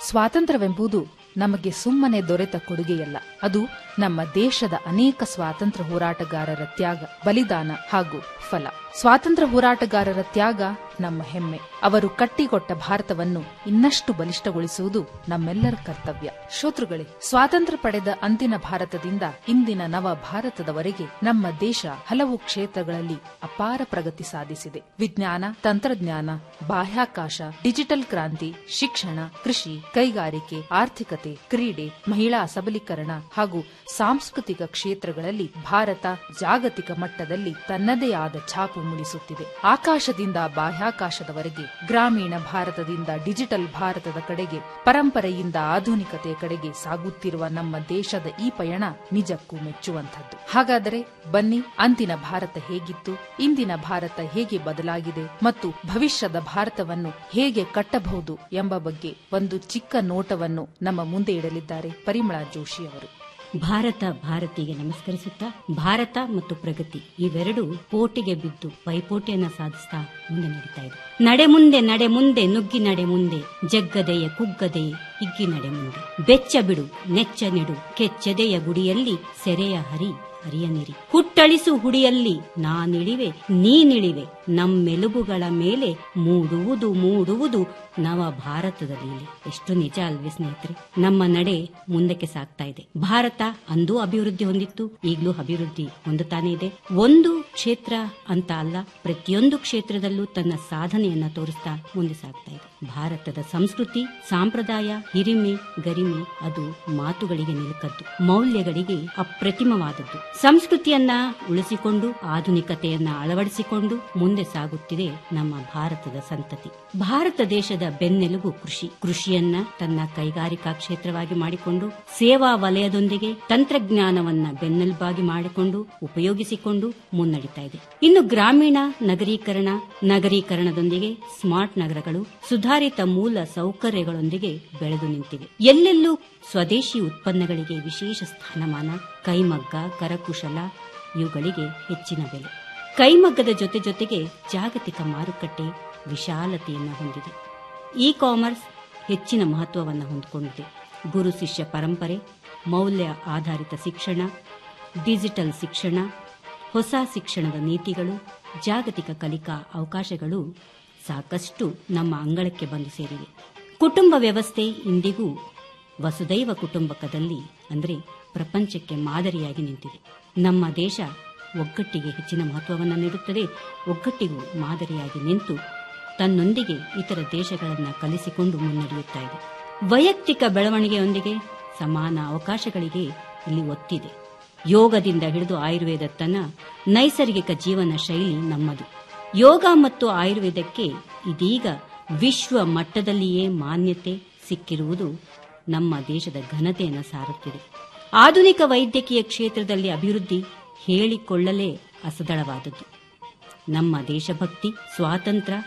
ಸ್ವಾತಂತ್ರ್ಯವೆಂಬುದು ನಮಗೆ ಸುಮ್ಮನೆ ದೊರೆತ ಕೊಡುಗೆಯಲ್ಲ ಅದು ನಮ್ಮ ದೇಶದ ಅನೇಕ ಸ್ವಾತಂತ್ರ್ಯ ಹೋರಾಟಗಾರರ ತ್ಯಾಗ ಬಲಿದಾನ ಹಾಗೂ ಫಲ ಸ್ವಾತಂತ್ರ್ಯ ಹೋರಾಟಗಾರರ ತ್ಯಾಗ ನಮ್ಮ ಹೆಮ್ಮೆ ಅವರು ಕಟ್ಟಿಕೊಟ್ಟ ಭಾರತವನ್ನು ಇನ್ನಷ್ಟು ಬಲಿಷ್ಠಗೊಳಿಸುವುದು ನಮ್ಮೆಲ್ಲರ ಕರ್ತವ್ಯ ಶ್ರೋತೃಗಳೇ ಸ್ವಾತಂತ್ರ್ಯ ಪಡೆದ ಅಂದಿನ ಭಾರತದಿಂದ ಇಂದಿನ ನವ ಭಾರತದವರೆಗೆ ನಮ್ಮ ದೇಶ ಹಲವು ಕ್ಷೇತ್ರಗಳಲ್ಲಿ ಅಪಾರ ಪ್ರಗತಿ ಸಾಧಿಸಿದೆ ವಿಜ್ಞಾನ ತಂತ್ರಜ್ಞಾನ ಬಾಹ್ಯಾಕಾಶ ಡಿಜಿಟಲ್ ಕ್ರಾಂತಿ ಶಿಕ್ಷಣ ಕೃಷಿ ಕೈಗಾರಿಕೆ ಆರ್ಥಿಕತೆ ಕ್ರೀಡೆ ಮಹಿಳಾ ಸಬಲೀಕರಣ ಹಾಗೂ ಸಾಂಸ್ಕೃತಿಕ ಕ್ಷೇತ್ರಗಳಲ್ಲಿ ಭಾರತ ಜಾಗತಿಕ ಮಟ್ಟದಲ್ಲಿ ತನ್ನದೇ ಆದ ಛಾಪು ಮೂಡಿಸುತ್ತಿದೆ ಆಕಾಶದಿಂದ ಬಾಹ್ಯಾಕಾಶದವರೆಗೆ ಗ್ರಾಮೀಣ ಭಾರತದಿಂದ ಡಿಜಿಟಲ್ ಭಾರತದ ಕಡೆಗೆ ಪರಂಪರೆಯಿಂದ ಆಧುನಿಕತೆಯ ಕಡೆಗೆ ಸಾಗುತ್ತಿರುವ ನಮ್ಮ ದೇಶದ ಈ ಪಯಣ ನಿಜಕ್ಕೂ ಮೆಚ್ಚುವಂಥದ್ದು ಹಾಗಾದರೆ ಬನ್ನಿ ಅಂದಿನ ಭಾರತ ಹೇಗಿತ್ತು ಇಂದಿನ ಭಾರತ ಹೇಗೆ ಬದಲಾಗಿದೆ ಮತ್ತು ಭವಿಷ್ಯದ ಭಾರತವನ್ನು ಹೇಗೆ ಕಟ್ಟಬಹುದು ಎಂಬ ಬಗ್ಗೆ ಒಂದು ಚಿಕ್ಕ ನೋಟವನ್ನು ನಮ್ಮ ಮುಂದೆ ಇಡಲಿದ್ದಾರೆ ಪರಿಮಳಾ ಜೋಶಿ ಅವರು ಭಾರತ ಭಾರತಿಗೆ ನಮಸ್ಕರಿಸುತ್ತಾ ಭಾರತ ಮತ್ತು ಪ್ರಗತಿ ಇವೆರಡು ಪೋಟಿಗೆ ಬಿದ್ದು ಪೈಪೋಟಿಯನ್ನ ಸಾಧಿಸ್ತಾ ಮುಂದೆ ನಡೀತಾ ಇದೆ ನಡೆ ಮುಂದೆ ನಡೆ ಮುಂದೆ ನುಗ್ಗಿ ನಡೆ ಮುಂದೆ ಜಗ್ಗದೆಯ ಕುಗ್ಗದೆಯ ಹಿಗ್ಗಿ ನಡೆ ಮುಂದೆ ಬೆಚ್ಚ ಬಿಡು ನೆಚ್ಚ ನೆಡು ಕೆಚ್ಚದೆಯ ಗುಡಿಯಲ್ಲಿ ಸೆರೆಯ ಹರಿ ಹರಿಯನಿರಿ ಹುಟ್ಟಳಿಸು ಹುಡಿಯಲ್ಲಿ ನಾನಿಳಿವೆ ನೀನಿಳಿವೆ ನಮ್ಮೆಲುಬುಗಳ ಮೇಲೆ ಮೂಡುವುದು ಮೂಡುವುದು ನವ ಭಾರತದ ಲೀಲೆ ಎಷ್ಟು ನಿಜ ಅಲ್ವೇ ಸ್ನೇಹಿತರೆ ನಮ್ಮ ನಡೆ ಮುಂದಕ್ಕೆ ಸಾಗ್ತಾ ಇದೆ ಭಾರತ ಅಂದೂ ಅಭಿವೃದ್ಧಿ ಹೊಂದಿತ್ತು ಈಗಲೂ ಅಭಿವೃದ್ಧಿ ಹೊಂದುತ್ತಾನೆ ಇದೆ ಒಂದು ಕ್ಷೇತ್ರ ಅಂತ ಅಲ್ಲ ಪ್ರತಿಯೊಂದು ಕ್ಷೇತ್ರದಲ್ಲೂ ತನ್ನ ಸಾಧನೆಯನ್ನ ತೋರಿಸ್ತಾ ಮುಂದೆ ಸಾಗ್ತಾ ಇದೆ ಭಾರತದ ಸಂಸ್ಕೃತಿ ಸಂಪ್ರದಾಯ ಹಿರಿಮೆ ಗರಿಮೆ ಅದು ಮಾತುಗಳಿಗೆ ನಿಲುಕದ್ದು ಮೌಲ್ಯಗಳಿಗೆ ಅಪ್ರತಿಮವಾದದ್ದು ಸಂಸ್ಕೃತಿಯನ್ನ ಉಳಿಸಿಕೊಂಡು ಆಧುನಿಕತೆಯನ್ನ ಅಳವಡಿಸಿಕೊಂಡು ಮುಂದೆ ಸಾಗುತ್ತಿದೆ ನಮ್ಮ ಭಾರತದ ಸಂತತಿ ಭಾರತ ದೇಶದ ಬೆನ್ನೆಲುಬು ಕೃಷಿ ಕೃಷಿಯನ್ನ ತನ್ನ ಕೈಗಾರಿಕಾ ಕ್ಷೇತ್ರವಾಗಿ ಮಾಡಿಕೊಂಡು ಸೇವಾ ವಲಯದೊಂದಿಗೆ ತಂತ್ರಜ್ಞಾನವನ್ನ ಬೆನ್ನೆಲುಬಾಗಿ ಮಾಡಿಕೊಂಡು ಉಪಯೋಗಿಸಿಕೊಂಡು ಮುನ್ನಡೀತಾ ಇದೆ ಇನ್ನು ಗ್ರಾಮೀಣ ನಗರೀಕರಣ ನಗರೀಕರಣದೊಂದಿಗೆ ಸ್ಮಾರ್ಟ್ ನಗರಗಳು ಸುಧಾರಿತ ಮೂಲ ಸೌಕರ್ಯಗಳೊಂದಿಗೆ ಬೆಳೆದು ನಿಂತಿವೆ ಎಲ್ಲೆಲ್ಲೂ ಸ್ವದೇಶಿ ಉತ್ಪನ್ನಗಳಿಗೆ ವಿಶೇಷ ಸ್ಥಾನಮಾನ ಕೈಮಗ್ಗ ಕರಕುಶಲ ಇವುಗಳಿಗೆ ಹೆಚ್ಚಿನ ಬೆಲೆ ಕೈಮಗ್ಗದ ಜೊತೆ ಜೊತೆಗೆ ಜಾಗತಿಕ ಮಾರುಕಟ್ಟೆ ವಿಶಾಲತೆಯನ್ನು ಹೊಂದಿದೆ ಇ ಕಾಮರ್ಸ್ ಹೆಚ್ಚಿನ ಮಹತ್ವವನ್ನು ಹೊಂದಿಕೊಂಡಿದೆ ಗುರು ಶಿಷ್ಯ ಪರಂಪರೆ ಮೌಲ್ಯ ಆಧಾರಿತ ಶಿಕ್ಷಣ ಡಿಜಿಟಲ್ ಶಿಕ್ಷಣ ಹೊಸ ಶಿಕ್ಷಣದ ನೀತಿಗಳು ಜಾಗತಿಕ ಕಲಿಕಾ ಅವಕಾಶಗಳು ಸಾಕಷ್ಟು ನಮ್ಮ ಅಂಗಳಕ್ಕೆ ಬಂದು ಸೇರಿವೆ ಕುಟುಂಬ ವ್ಯವಸ್ಥೆ ಇಂದಿಗೂ ವಸುದೈವ ಕುಟುಂಬಕದಲ್ಲಿ ಅಂದರೆ ಪ್ರಪಂಚಕ್ಕೆ ಮಾದರಿಯಾಗಿ ನಿಂತಿದೆ ನಮ್ಮ ದೇಶ ಒಗ್ಗಟ್ಟಿಗೆ ಹೆಚ್ಚಿನ ಮಹತ್ವವನ್ನು ನೀಡುತ್ತದೆ ಒಗ್ಗಟ್ಟಿಗೂ ಮಾದರಿಯಾಗಿ ನಿಂತು ತನ್ನೊಂದಿಗೆ ಇತರ ದೇಶಗಳನ್ನು ಕಲಿಸಿಕೊಂಡು ಮುನ್ನಡೆಯುತ್ತಾ ಇದೆ ವೈಯಕ್ತಿಕ ಬೆಳವಣಿಗೆಯೊಂದಿಗೆ ಸಮಾನ ಅವಕಾಶಗಳಿಗೆ ಇಲ್ಲಿ ಒತ್ತಿದೆ ಯೋಗದಿಂದ ಹಿಡಿದು ಆಯುರ್ವೇದ ತನ್ನ ನೈಸರ್ಗಿಕ ಜೀವನ ಶೈಲಿ ನಮ್ಮದು ಯೋಗ ಮತ್ತು ಆಯುರ್ವೇದಕ್ಕೆ ಇದೀಗ ವಿಶ್ವ ಮಟ್ಟದಲ್ಲಿಯೇ ಮಾನ್ಯತೆ ಸಿಕ್ಕಿರುವುದು ನಮ್ಮ ದೇಶದ ಘನತೆಯನ್ನು ಸಾರುತ್ತಿದೆ ಆಧುನಿಕ ವೈದ್ಯಕೀಯ ಕ್ಷೇತ್ರದಲ್ಲಿ ಅಭಿವೃದ್ಧಿ ಹೇಳಿಕೊಳ್ಳಲೇ ಅಸದಳವಾದದ್ದು ನಮ್ಮ ದೇಶಭಕ್ತಿ ಸ್ವಾತಂತ್ರ್ಯ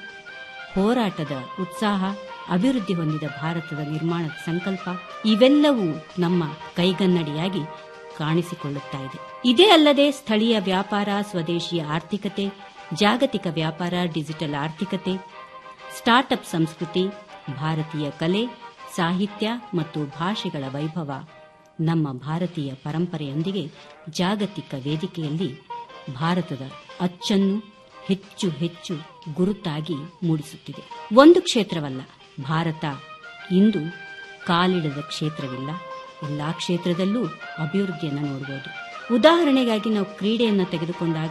ಹೋರಾಟದ ಉತ್ಸಾಹ ಅಭಿವೃದ್ಧಿ ಹೊಂದಿದ ಭಾರತದ ನಿರ್ಮಾಣದ ಸಂಕಲ್ಪ ಇವೆಲ್ಲವೂ ನಮ್ಮ ಕೈಗನ್ನಡಿಯಾಗಿ ಕಾಣಿಸಿಕೊಳ್ಳುತ್ತಾ ಇದೆ ಇದೇ ಅಲ್ಲದೆ ಸ್ಥಳೀಯ ವ್ಯಾಪಾರ ಸ್ವದೇಶಿ ಆರ್ಥಿಕತೆ ಜಾಗತಿಕ ವ್ಯಾಪಾರ ಡಿಜಿಟಲ್ ಆರ್ಥಿಕತೆ ಸ್ಟಾರ್ಟ್ಅಪ್ ಸಂಸ್ಕೃತಿ ಭಾರತೀಯ ಕಲೆ ಸಾಹಿತ್ಯ ಮತ್ತು ಭಾಷೆಗಳ ವೈಭವ ನಮ್ಮ ಭಾರತೀಯ ಪರಂಪರೆಯೊಂದಿಗೆ ಜಾಗತಿಕ ವೇದಿಕೆಯಲ್ಲಿ ಭಾರತದ ಅಚ್ಚನ್ನು ಹೆಚ್ಚು ಹೆಚ್ಚು ಗುರುತಾಗಿ ಮೂಡಿಸುತ್ತಿದೆ ಒಂದು ಕ್ಷೇತ್ರವಲ್ಲ ಭಾರತ ಇಂದು ಕಾಲಿಡದ ಕ್ಷೇತ್ರವಿಲ್ಲ ಎಲ್ಲಾ ಕ್ಷೇತ್ರದಲ್ಲೂ ಅಭಿವೃದ್ಧಿಯನ್ನು ನೋಡಬಹುದು ಉದಾಹರಣೆಗಾಗಿ ನಾವು ಕ್ರೀಡೆಯನ್ನು ತೆಗೆದುಕೊಂಡಾಗ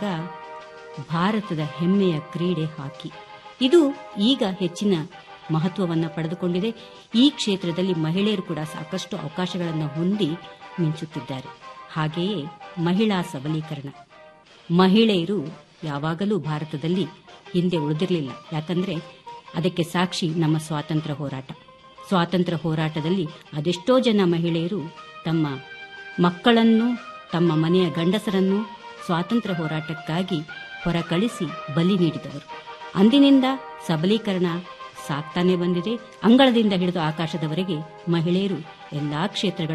ಭಾರತದ ಹೆಮ್ಮೆಯ ಕ್ರೀಡೆ ಹಾಕಿ ಇದು ಈಗ ಹೆಚ್ಚಿನ ಮಹತ್ವವನ್ನು ಪಡೆದುಕೊಂಡಿದೆ ಈ ಕ್ಷೇತ್ರದಲ್ಲಿ ಮಹಿಳೆಯರು ಕೂಡ ಸಾಕಷ್ಟು ಅವಕಾಶಗಳನ್ನು ಹೊಂದಿ ಮಿಂಚುತ್ತಿದ್ದಾರೆ ಹಾಗೆಯೇ ಮಹಿಳಾ ಸಬಲೀಕರಣ ಮಹಿಳೆಯರು ಯಾವಾಗಲೂ ಭಾರತದಲ್ಲಿ ಹಿಂದೆ ಉಳಿದಿರಲಿಲ್ಲ ಯಾಕಂದ್ರೆ ಅದಕ್ಕೆ ಸಾಕ್ಷಿ ನಮ್ಮ ಸ್ವಾತಂತ್ರ್ಯ ಹೋರಾಟ ಸ್ವಾತಂತ್ರ್ಯ ಹೋರಾಟದಲ್ಲಿ ಅದೆಷ್ಟೋ ಜನ ಮಹಿಳೆಯರು ತಮ್ಮ ಮಕ್ಕಳನ್ನು ತಮ್ಮ ಮನೆಯ ಗಂಡಸರನ್ನು ಸ್ವಾತಂತ್ರ್ಯ ಹೋರಾಟಕ್ಕಾಗಿ ಹೊರಕಳಿಸಿ ಬಲಿ ನೀಡಿದವರು ಅಂದಿನಿಂದ ಸಬಲೀಕರಣ ಸಾಕ್ತಾನೆ ಬಂದಿದೆ ಅಂಗಳದಿಂದ ಹಿಡಿದು ಆಕಾಶದವರೆಗೆ ಮಹಿಳೆಯರು ಎಲ್ಲಾ ಕ್ಷೇತ್ರಗಳ